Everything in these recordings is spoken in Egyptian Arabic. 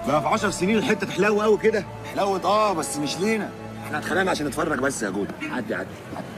بقى في 10 سنين الحته تحلو قوي كده حلوت اه بس مش لينا احنا اتخانقنا عشان نتفرج بس يا جود عدي عدي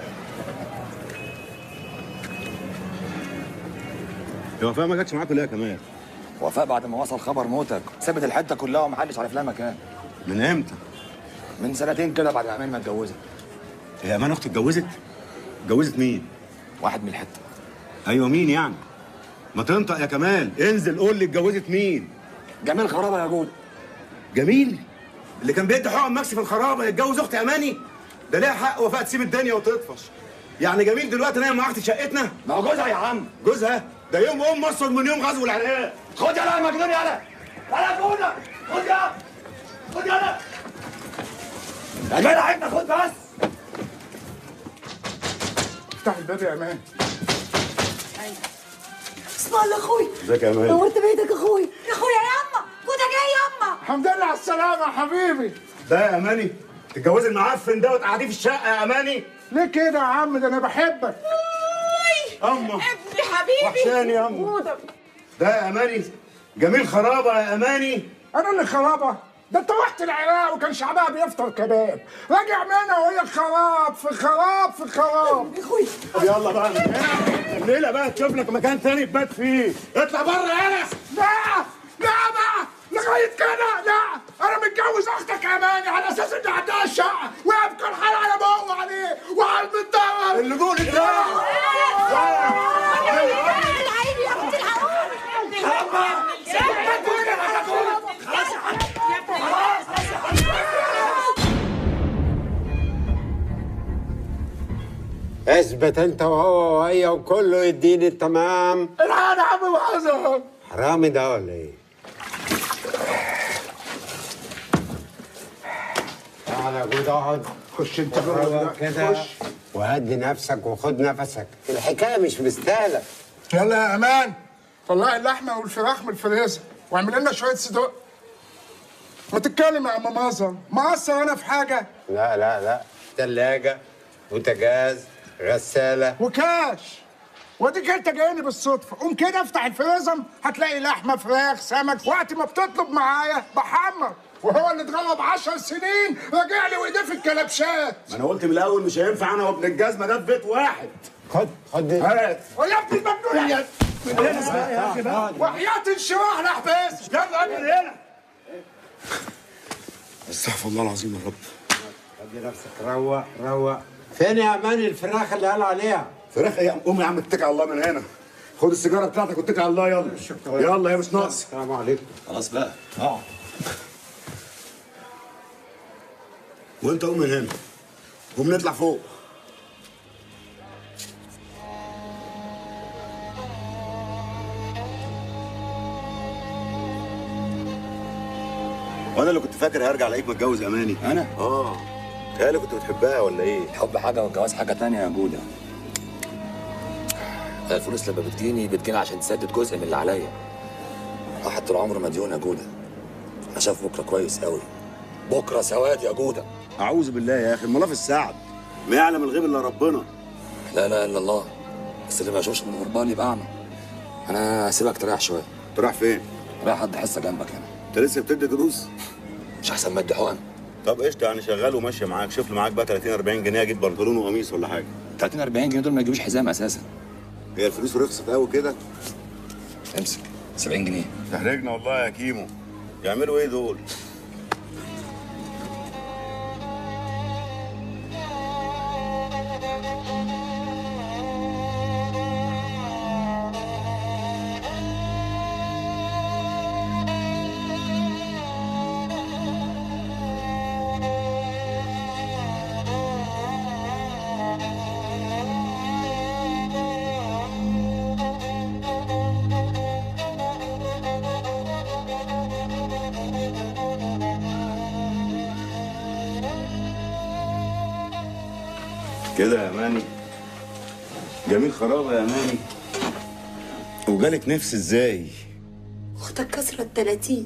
يا وفاء ما جاتش معاكم ليه يا كمال وفاء بعد ما وصل خبر موتك سابت الحته كلها ومحدش عارف لها مكان من امتى من سنتين كده بعد ما امان ما اتجوزت هي امان اختي اتجوزت اتجوزت مين واحد من الحته ايوه مين يعني ما تنطق يا كمال انزل قول لي اتجوزت مين جميل خرابه يا جود جميل اللي كان بيدي حقن مكسي في الخرابه يتجوز اختي اماني ده ليها حق وفاء تسيب الدنيا وتطفش يعني جميل دلوقتي نايم مع اختي في شقتنا ما هو جوزها يا عم جوزها ده يوم ام مصر من يوم غزو العراق خد يلا يا مجنون يلا يلا جوده خد يلا خد يلا يا جدع انت خد بس افتح الباب يا امان اسم الله اخوي ازيك يا امان نورت بيتك اخوي يا اخويا يا يما كوتا جاي يما الحمد لله على السلامه يا حبيبي ده يا اماني تتجوزي المعفن ده وتقعديه في الشقه يا اماني ليه كده يا عم ده انا بحبك اما ابني حبيبي وحشاني يا أم. كوتا. ده يا اماني جميل خرابه يا اماني انا اللي خرابه ده انت رحت العراق وكان شعبها بيفطر كباب راجع منها وهي خراب في خراب في خراب يا اخوي طب يلا بقى من هنا الليله بقى تشوف لك مكان تاني تبات فيه اطلع بره يا انس لا لا بقى لغايه كده لا انا متجوز اختك اماني على اساس ان عندها الشقه ويبقى الحال على بقه عليه وعلى المدار اللي جول انت العيب يا اختي العقول اثبت انت وهو وهي وكله يديني التمام الحال يا عم معاذ حرامي ده ولا ايه؟ تعالى يا جود اقعد خش انت جوه روق دلوقتي، كده خش وهدي نفسك وخد نفسك الحكايه مش مستاهله يلا يا امان طلعي اللحمه والفراخ من الفريزر واعمل لنا شويه صدق ما تتكلم يا عم مازن مقصر انا في حاجه لا لا لا تلاجة بوتاجاز غسالة وكاش واديك انت جايني بالصدفه قوم كده افتح الفريزر هتلاقي لحمه فراخ سمك وقت ما بتطلب معايا بحمر وهو اللي اتغرب 10 سنين راجع لي وايديه في الكلبشات ما انا قلت من الاول مش هينفع انا وابن الجزمه ده في بيت واحد خد خد هات ويا ابني المجنون يا يا اخي بقى وحياة الشراع احبس يلا ابن هنا استغفر الله العظيم يا رب خد نفسك روق روق فين يا امان الفراخ اللي قال عليها؟ فراخ ايه قوم يا عم اتكل على الله من هنا خد السيجاره بتاعتك واتكل على الله يلا يلا يا مش ناقص السلام عليكم خلاص بقى اقعد وانت قوم من هنا قوم نطلع فوق وانا اللي كنت فاكر هرجع الاقيك متجوز اماني انا اه تهيألي كنت بتحبها ولا ايه الحب حاجه والجواز حاجه تانية يا جوده الفلوس لما بتجيني بتجيني عشان تسدد جزء من اللي عليا واحد طول عمره مديون يا جوده انا شايف بكره كويس قوي بكره سواد يا جوده اعوذ بالله يا اخي الملا في السعد ما يعلم الغيب الا ربنا لا لا الا الله بس اللي ما يشوفش من الغربان يبقى اعمى انا هسيبك تريح شويه تروح فين رايح حد حصه جنبك هنا انت لسه بتدي دروس مش احسن ما ادي حقن طب قشطه يعني شغال وماشيه معاك شوف لي معاك بقى 30 40 جنيه اجيب بنطلون وقميص ولا حاجه 30 40 جنيه دول ما يجيبوش حزام اساسا هي الفلوس رخصت قوي كده امسك 70 جنيه تحرجنا والله يا كيمو يعملوا ايه دول كده يا ماني جميل خرابه يا ماني وجالك نفس ازاي اختك كسرت 30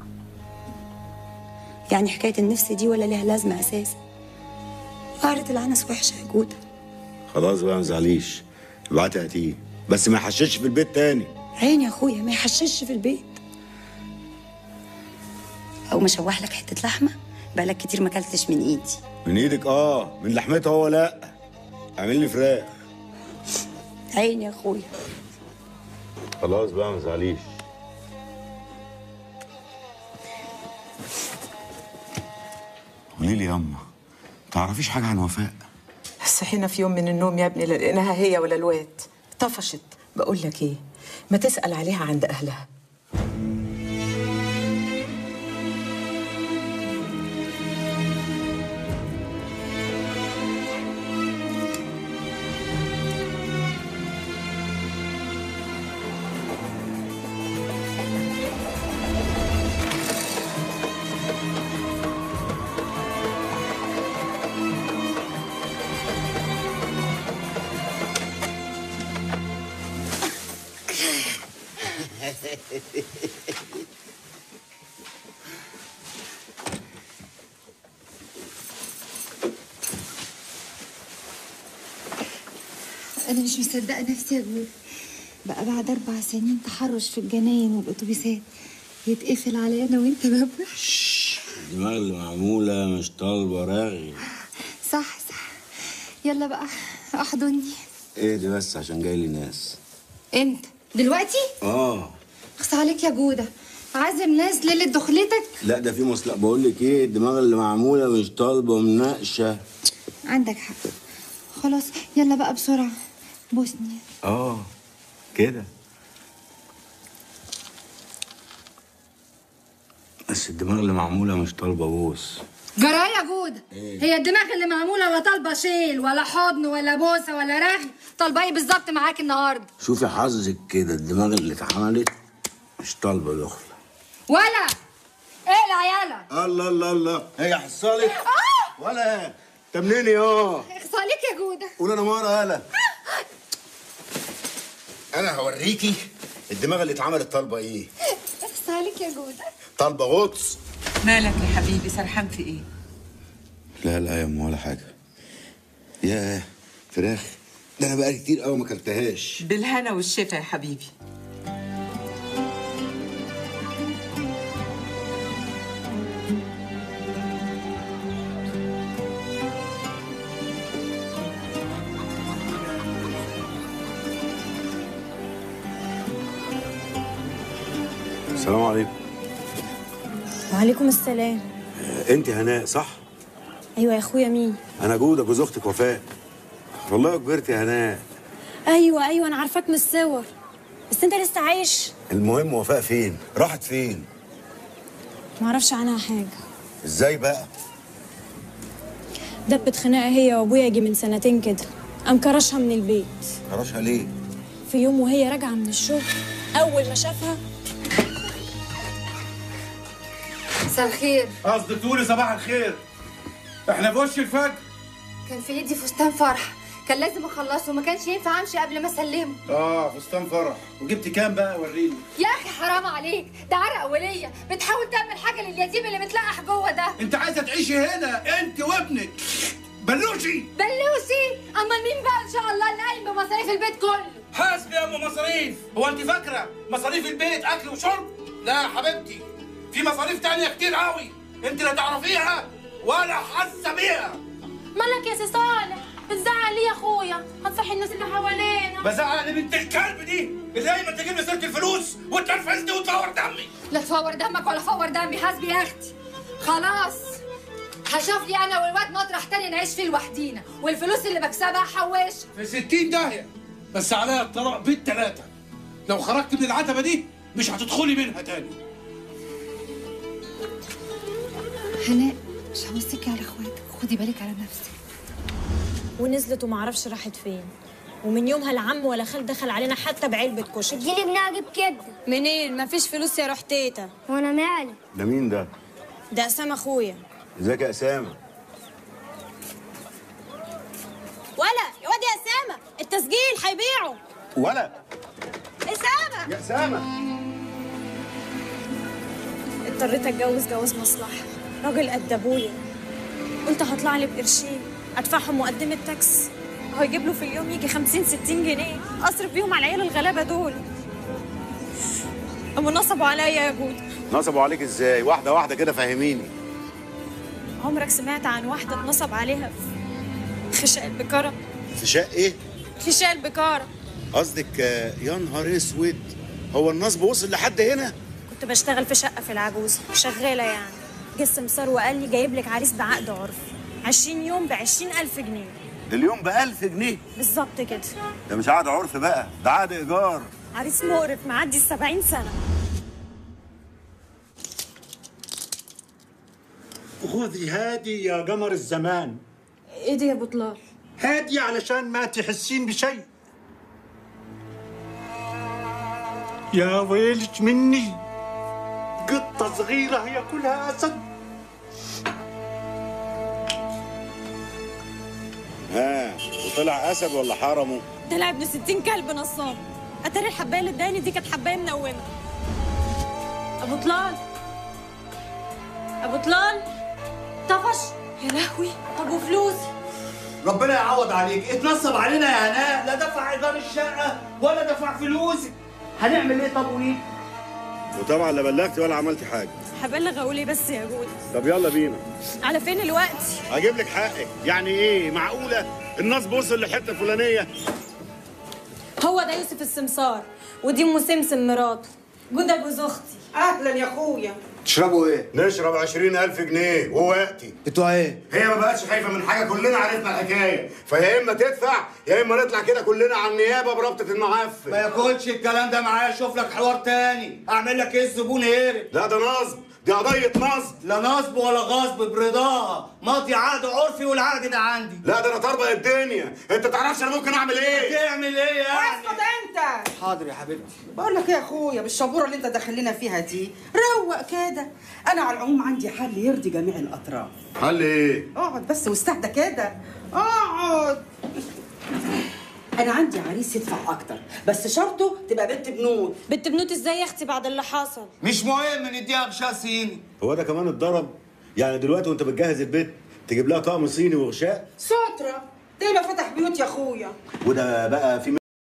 يعني حكايه النفس دي ولا ليها لازمه اساسا قعرة العنس وحشه يا جوده خلاص بقى ما تزعليش ابعتي هاتيه بس ما يحشش في البيت تاني عيني يا اخويا ما يحشش في البيت اقوم اشوح لك حته لحمه بقالك كتير ما اكلتش من ايدي من ايدك اه من لحمتها هو لا اعمل لي فراخ عيني يا اخويا خلاص بقى ما تزعليش قولي لي ياما تعرفيش حاجه عن وفاء صحينا في يوم من النوم يا ابني لقيناها هي ولا الواد طفشت بقول لك ايه ما تسأل عليها عند اهلها أنا مش مصدقة نفسي يا جول بقى بعد أربع سنين تحرش في الجناين والأتوبيسات يتقفل عليا أنا وأنت بابا الدماغ اللي معمولة مش طالبة رغي صح صح يلا بقى احضني ايه دي بس عشان جاي لي ناس امتى دلوقتي اه اخص عليك يا جودة عازم ناس ليلة دخلتك لا ده في مصلحة بقول لك ايه الدماغ اللي معمولة مش طالبة مناقشة عندك حق خلاص يلا بقى بسرعة بوسني اه كده بس الدماغ اللي معمولة مش طالبة بوس جراية يا جودة هي الدماغ اللي معمولة ولا طالبة شيل ولا حضن ولا بوسة ولا رغي طالبة ايه بالظبط معاك النهاردة شوفي حظك كده الدماغ اللي اتعملت مش طالبة دخلة ولا ايه العيالة الله الله الله هي حصلك ولا انت منين يا اخص عليك يا جودة قول انا مره هلا انا هوريكي الدماغ اللي اتعملت طالبه ايه اخص عليك يا جودة طالبه غطس مالك يا حبيبي سرحان في ايه لا لا يا ام ولا حاجه ياه فراخ ده انا بقالي كتير قوي ما اكلتهاش بالهنا والشفا يا حبيبي السلام عليكم وعليكم السلام انت هناء صح ايوه يا اخويا مين انا جوده جوز اختك وفاء والله كبرت يا هناء ايوه ايوه انا عارفاك من الصور بس انت لسه عايش المهم وفاء فين راحت فين ما اعرفش عنها حاجه ازاي بقى دبت خناقه هي وابويا يجي من سنتين كده قام كرشها من البيت كرشها ليه في يوم وهي راجعه من الشغل اول ما شافها مساء الخير قصدك تقولي صباح الخير احنا في وش الفجر كان في ايدي فستان فرح كان لازم اخلصه وما كانش ينفع امشي قبل ما اسلمه اه فستان فرح وجبت كام بقى وريني يا اخي حرام عليك ده عرق ولية بتحاول تعمل حاجه لليتيم اللي متلقح جوه ده انت عايزه تعيشي هنا انت وابنك بلوشي بلوسي اما مين بقى ان شاء الله اللي قايم بمصاريف البيت كله حاسبي يا ام مصاريف هو انت فاكره مصاريف البيت اكل وشرب لا يا حبيبتي في مصاريف تانية كتير قوي انت لا تعرفيها ولا حاسه بيها مالك يا سي صالح بتزعل ليه يا اخويا هتصحي الناس اللي حوالينا بزعل بنت الكلب دي اللي دايما تجيب لي سيره الفلوس وتنرفزني وتفور دمي لا تفور دمك ولا فور دمي حاسبي يا اختي خلاص هشوف لي انا والواد مطرح تاني نعيش فيه لوحدينا والفلوس اللي بكسبها حوش في ستين داهية بس عليا الطلاق بالتلاتة لو خرجت من العتبة دي مش هتدخلي منها تاني هناء مش هوصيكي على اخواتك خدي بالك على نفسك ونزلت وما اعرفش راحت فين ومن يومها لا عم ولا خال دخل علينا حتى بعلبه كشري اديني جنيه اجيب كبده منين مفيش فلوس يا روح تيتا وانا مالي ده مين ده ده اسام اخويا ازيك يا اسامه ولا يا واد يا اسامه التسجيل هيبيعه ولا اسامه يا اسامه اضطريت اتجوز جواز مصلحه راجل قد ابويا قلت هطلع لي بقرشين ادفعهم مقدمه تاكس هيجيب له في اليوم يجي 50 60 جنيه اصرف بيهم على العيال الغلابه دول قاموا نصبوا عليا يا جود نصبوا عليك ازاي واحده واحده كده فهميني عمرك سمعت عن واحدة اتنصب عليها في خشاء البكارة في شق ايه خشاء البكارة قصدك آه، يا نهار اسود هو النصب وصل لحد هنا كنت بشتغل في شقة في العجوز شغالة يعني جه السمسار وقال لي جايب لك عريس بعقد عرفي 20 يوم ب 20000 جنيه ده اليوم ب 1000 جنيه بالظبط كده ده مش عقد عرف بقى ده عقد ايجار عريس مقرف معدي ال 70 سنة خذي هادي يا قمر الزمان ايه دي يا بطلال هادي علشان ما تحسين بشيء يا ويلك مني قطة صغيرة ياكلها أسد ها وطلع اسد ولا حرمه طلع ابن 60 كلب نصاب اتاري الحبايه اللي اداني دي كانت حبايه منونه ابو طلال ابو طلال طفش يا لهوي طب وفلوسي ربنا يعوض عليك اتنصب علينا يا هناء لا دفع ايجار الشقه ولا دفع فلوسك هنعمل ايه طب وليه وطبعا لا بلغتي ولا عملتي حاجه هبلغ اقول ايه بس يا جودي طب يلا بينا على فين الوقت هجيب لك حقك يعني ايه معقوله النصب وصل لحته فلانيه هو ده يوسف السمسار ودي ام سمسم مراته جوده جوز اختي اهلا يا اخويا تشربوا ايه؟ نشرب 20000 جنيه ووقتي بتوع ايه؟ هي ما بقتش خايفه من حاجه كلنا عرفنا الحكايه فيا اما تدفع يا اما نطلع كده كلنا على النيابه بربطه ما المعفن ياكلش الكلام ده معايا شوف لك حوار تاني اعمل لك ايه الزبون هرب لا ده نصب دي قضيه نصب لا نصب ولا غصب برضاها ماضي عقد عرفي والعقد ده عندي لا ده انا طربق الدنيا انت تعرفش انا ممكن اعمل ايه تعمل ايه يعني اسكت انت حاضر يا حبيبتي بقول لك ايه يا اخويا بالشبوره اللي انت داخلنا فيها دي روق كده انا على العموم عندي حل يرضي جميع الاطراف حل ايه اقعد بس واستهدى كده اقعد انا عندي عريس يدفع اكتر بس شرطه تبقى بنت بنوت بنت بنوت ازاي يا اختي بعد اللي حصل مش مهم نديها غشاء صيني هو ده كمان اتضرب يعني دلوقتي وانت بتجهز البيت تجيب لها طقم صيني وغشاء سترة ده ما فتح بيوت يا اخويا وده بقى في